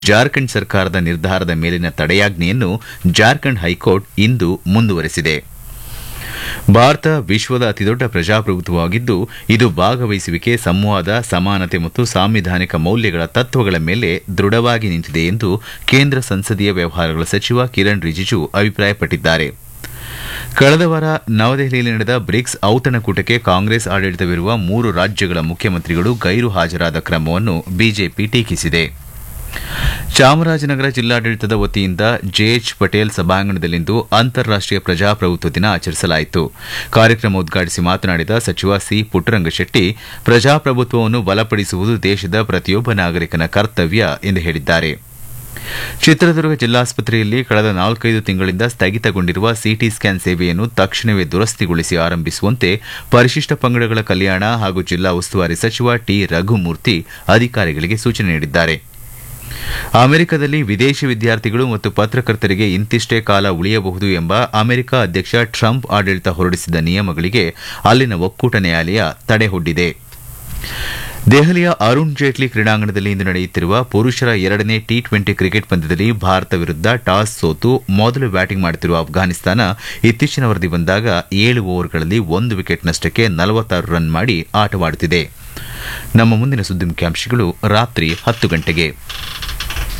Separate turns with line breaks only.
ಜಾರ್ಖಂಡ್ ಸರ್ಕಾರದ ನಿರ್ಧಾರದ ಮೇಲಿನ ತಡೆಯಾಜ್ಞೆಯನ್ನು ಜಾರ್ಖಂಡ್ ಹೈಕೋರ್ಟ್ ಇಂದು ಮುಂದುವರೆಸಿದೆ ಭಾರತ ವಿಶ್ವದ ಅತಿದೊಡ್ಡ ಪ್ರಜಾಪ್ರಭುತ್ವವಾಗಿದ್ದು ಇದು ಭಾಗವಹಿಸುವಿಕೆ ಸಂವಾದ ಸಮಾನತೆ ಮತ್ತು ಸಾಂವಿಧಾನಿಕ ಮೌಲ್ಯಗಳ ತತ್ವಗಳ ಮೇಲೆ ದೃಢವಾಗಿ ನಿಂತಿದೆ ಎಂದು ಕೇಂದ್ರ ಸಂಸದೀಯ ವ್ಯವಹಾರಗಳ ಸಚಿವ ಕಿರಣ್ ರಿಜಿಜು ಅಭಿಪ್ರಾಯಪಟ್ಟಿದ್ದಾರೆ ಕಳೆದ ವಾರ ನವದೆಹಲಿಯಲ್ಲಿ ನಡೆದ ಬ್ರಿಕ್ಸ್ ಔತಣಕೂಟಕ್ಕೆ ಕಾಂಗ್ರೆಸ್ ಆಡಳಿತವಿರುವ ಮೂರು ರಾಜ್ಯಗಳ ಮುಖ್ಯಮಂತ್ರಿಗಳು ಗೈರು ಹಾಜರಾದ ಕ್ರಮವನ್ನು ಬಿಜೆಪಿ ಟೀಕಿಸಿದೆ ಚಾಮರಾಜನಗರ ಜಿಲ್ಲಾಡಳಿತದ ವತಿಯಿಂದ ಜೆಎಚ್ ಪಟೇಲ್ ಸಭಾಂಗಣದಲ್ಲಿಂದು ಅಂತಾರಾಷ್ಟೀಯ ಪ್ರಜಾಪ್ರಭುತ್ವ ದಿನ ಆಚರಿಸಲಾಯಿತು ಕಾರ್ಯಕ್ರಮ ಉದ್ಘಾಟಿಸಿ ಮಾತನಾಡಿದ ಸಚಿವ ಸಿ ಪುಟ್ಟರಂಗಶೆಟ್ಟಿ ಪ್ರಜಾಪ್ರಭುತ್ವವನ್ನು ಬಲಪಡಿಸುವುದು ದೇಶದ ಪ್ರತಿಯೊಬ್ಬ ನಾಗರಿಕನ ಕರ್ತವ್ಯ ಎಂದು ಹೇಳಿದ್ದಾರೆ ಚಿತ್ರದುರ್ಗ ಜಿಲ್ಲಾಸ್ಪತ್ರೆಯಲ್ಲಿ ಕಳೆದ ನಾಲ್ಕೈದು ತಿಂಗಳಿಂದ ಸ್ಥಗಿತಗೊಂಡಿರುವ ಸಿಟಿ ಸ್ಕ್ಯಾನ್ ಸೇವೆಯನ್ನು ತಕ್ಷಣವೇ ದುರಸ್ತಿಗೊಳಿಸಿ ಆರಂಭಿಸುವಂತೆ ಪರಿಶಿಷ್ಟ ಪಂಗಡಗಳ ಕಲ್ಯಾಣ ಹಾಗೂ ಜಿಲ್ಲಾ ಉಸ್ತುವಾರಿ ಸಚಿವ ಟಿ ರಘುಮೂರ್ತಿ ಅಧಿಕಾರಿಗಳಿಗೆ ಸೂಚನೆ ನೀಡಿದ್ದಾರೆ ಅಮೆರಿಕದಲ್ಲಿ ವಿದೇಶಿ ವಿದ್ಯಾರ್ಥಿಗಳು ಮತ್ತು ಪತ್ರಕರ್ತರಿಗೆ ಇಂತಿಷ್ಟೇ ಕಾಲ ಉಳಿಯಬಹುದು ಎಂಬ ಅಮೆರಿಕ ಅಧ್ಯಕ್ಷ ಟ್ರಂಪ್ ಆಡಳಿತ ಹೊರಡಿಸಿದ ನಿಯಮಗಳಿಗೆ ಅಲ್ಲಿನ ಒಕ್ಕೂಟ ನ್ಯಾಯಾಲಯ ತಡೆಹೊಡ್ಡಿದೆ ದೆಹಲಿಯ ಅರುಣ್ ಜೇಟ್ಲಿ ಕ್ರೀಡಾಂಗಣದಲ್ಲಿ ಇಂದು ನಡೆಯುತ್ತಿರುವ ಪುರುಷರ ಎರಡನೇ ಟಿ ಟ್ವೆಂಟಿ ಕ್ರಿಕೆಟ್ ಪಂದ್ಯದಲ್ಲಿ ಭಾರತ ವಿರುದ್ಧ ಟಾಸ್ ಸೋತು ಮೊದಲು ಬ್ಯಾಟಿಂಗ್ ಮಾಡುತ್ತಿರುವ ಅಫ್ಘಾನಿಸ್ತಾನ ಇತ್ತೀಚಿನ ವರದಿ ಬಂದಾಗ ಏಳು ಓವರ್ಗಳಲ್ಲಿ ಒಂದು ವಿಕೆಟ್ ನಷ್ಟಕ್ಕೆ ನಲವತ್ತಾರು ರನ್ ಮಾಡಿ ಆಟವಾಡುತ್ತಿದೆ ನಮ್ಮ ಮುಂದಿನ ಸುದ್ದಿ ಮುಖ್ಯಾಂಶಗಳು ರಾತ್ರಿ ಹತ್ತು ಗಂಟೆಗೆ